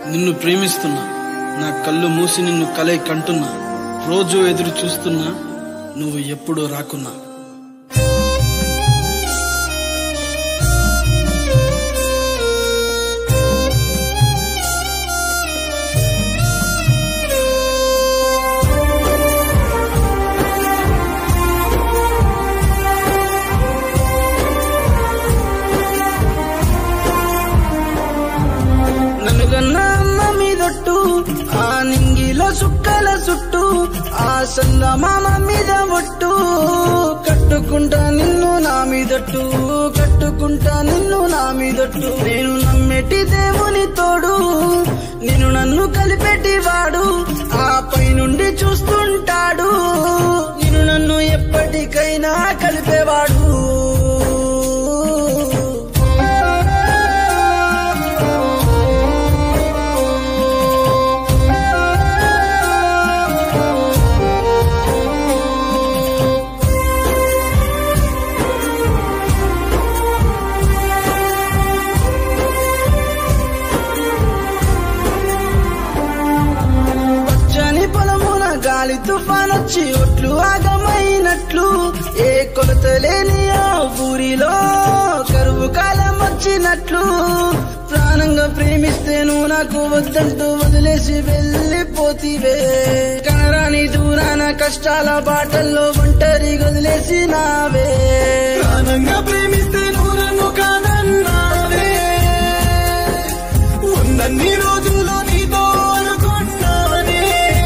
నిన్ను ప్రేమిస్తున్నా నా కళ్ళు మూసి నిన్ను కలై కంటున్నా రోజు ఎదురు చూస్తున్నా నువ్వు ఎప్పుడు రాకున్నా నన్ను కన్నా అమ్మ మీదొట్టు ఆ నింగిలో సుక్కల చుట్టూ ఆ సంద మామ మీద ఒట్టు కట్టుకుంటా నిన్ను నా మీదట్టు కట్టుకుంటా నిన్ను నా మీదట్టు నేను నమ్మెటి దేవుని తోడు నేను నన్ను కలిపెట్టి వాడు ఆ పై నుండి చూస్తుంటాడు నేను నన్ను ఎప్పటికైనా కలిపేవాడు పచ్చని పొలమున గాలి తుఫాన్ వచ్చి ఒట్లు ఆగమైనట్లు ఏ కొలత లేని ఆ ఊరిలో కరువు కాలం వచ్చినట్లు ప్రాణంగా ప్రేమిస్తే నువ్వు నాకు వద్దంటూ వదిలేసి వెళ్ళిపోతివే కనరాని దూరాన కష్టాల బాటల్లో ఒంటరి వదిలేసి నావే ప్రాణంగా ప్రేమిస్తే నువ్వు నన్ను కాదన్నావే ఉన్నన్ని రోజులు నీతో అనుకున్నానే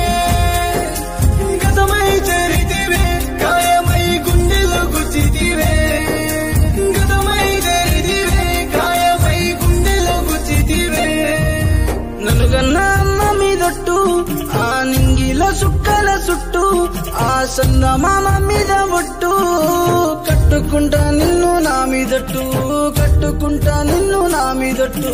గతమై చరితివే కాయమై గుండెలో గుచ్చితివే గతమై చరితివే కాయమై గుండెలో గుచ్చితివే నన్ను కన్నా అమ్మ మీదొట్టు ఆ నింగిలో సుక్కల చుట్టూ ఆ సంద మామ మీద ఒట్టు కట్టుకుంటా నిన్ను నా మీదట్టు కట్టుకుంటా నిన్ను నా మీదట్టు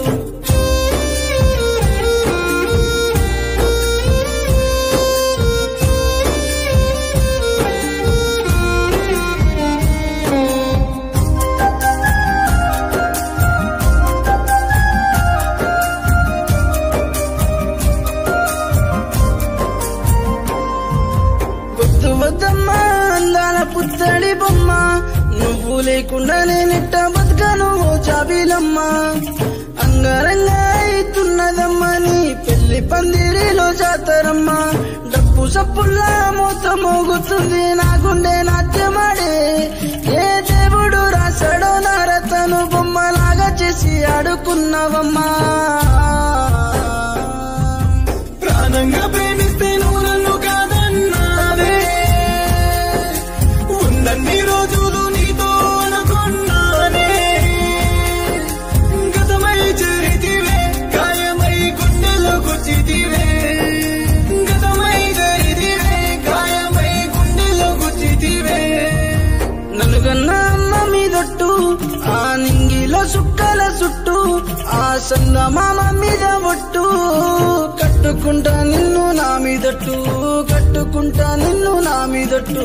వద్దు వద్దమ్మా అందాల పుత్తడి బొమ్మ నువ్వు లేకుండా నేనెట్ట బతకను ఓ జాబీలమ్మా అంగరంగ అవుతున్నదమ్మా నీ పెళ్లి పందిరిలో జాతరమ్మా డప్పు సప్పుల్లా మూత మోగుతుంది నా గుండె నాట్యమాడే ఏ దేవుడు రాశాడో నా రతను బొమ్మలాగా చేసి ఆడుకున్నావమ్మా ప్రాణంగా ప్రేమిస్తే నువ్వు నన్ను కాదన్నావే ఉన్నన్ని రోజులు నీతో అనుకున్నానే గతమై చరితివే కాయమై గుండెలో గుచ్చితివే గతమై చరితివే కాయమై గుండెలో గుచ్చితివే నన్ను కన్నా అమ్మ మీదొట్టు ఆ నింగిలో సుక్కల చుట్టూ ఆ సంద మామ మీద ఒట్టు కట్టుకుంటా నిన్ను నా మీదట్టు కట్టుకుంటా నిన్ను నా మీదట్టు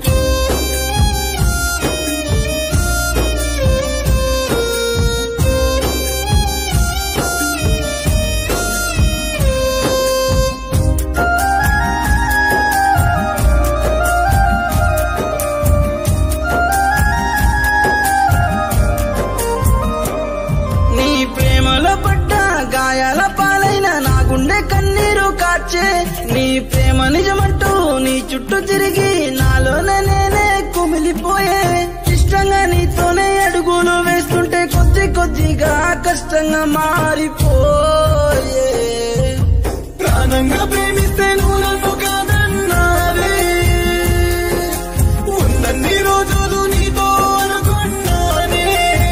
నీ ప్రేమలో పడ్డ గాయాల పాలైన నా గుండె కన్నీరు కార్చే నీ ప్రేమ నిజమంటూ నీ చుట్టూ తిరిగి నాలోనే నేనే కుమిలిపోయే ఇష్టంగా నీతోనే అడుగులు వేస్తుంటే కొద్ది కొద్దిగా కష్టంగా మారిపోయే ప్రాణంగా ప్రేమిస్తే నువ్వు నన్ను కాదన్నావే ఉన్నన్ని రోజులు నీతో అనుకున్నానే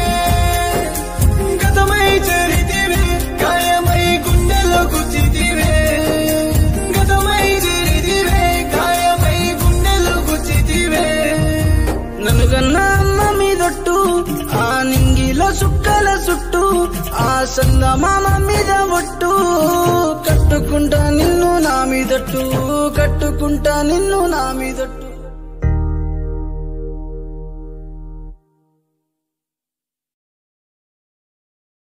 గతమై చరితివే కాయమై గుండెలో గుచ్చితివే గతమై చరితివే కాయమై గుండెలో గుచ్చితివే నన్ను కన్నా అమ్మ మీదొట్టు ఆ నింగిలో సుక్కల చుట్టూ ఆ సంద మామ మీద ఒట్టు కట్టుకుంటా నిన్ను నా మీదట్టు కట్టుకుంటా నిన్ను నా మీదట్టు